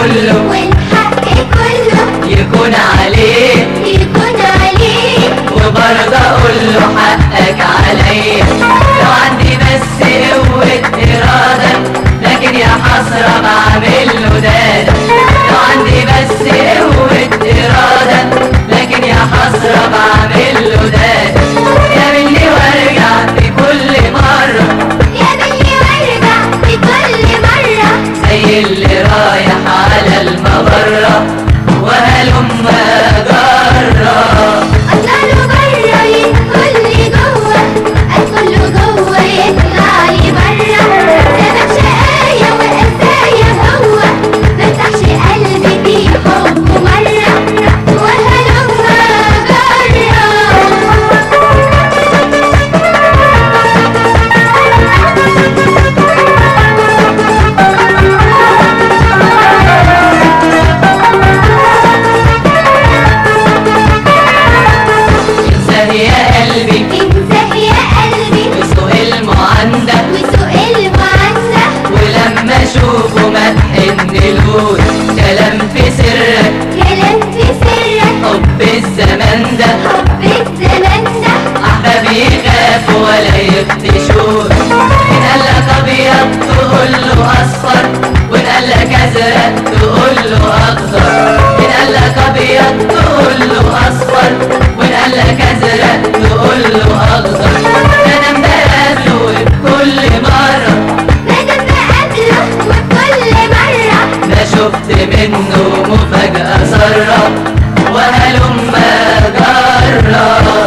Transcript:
كله والحق كله يكون عليه يكون عليه وبرضه اقول له حقك عليا لو عندي بس قوة إرادة لكن يا حسرة بعمل له دادة لو عندي بس قوة إرادة لكن يا حسرة بعمل له دادة يا مني وارجع في كل مرة يا بني وارجع في كل مرة زي اللي رايح على المبرة وهلم جرة أطلع برا يدخل لي جوه أدخل له جوه يطلع لي برا سبب شقايا وقسايا هو مفتحش قلبي في حبه مرة وهلم انساه يا قلبي انساه يا قلبي وسوق المعندة وسوق المعنى ولما اشوفه ما تحنلوش كلام في سرك كلام في سرك حب الزمان ده حب الزمان ده احباب يخافوا ولا يفتشوش ان قال لك ابيض تقول له اصفر وان قال لك ازرق تقول له اخضر ان قال لك ابيض تقول له اصفر وان قال لك ازرق تقول له اخضر انا مقابله بكل مره مادام بقابله وكل مرة ما شفت منه مفاجأة سرة وهلم جرة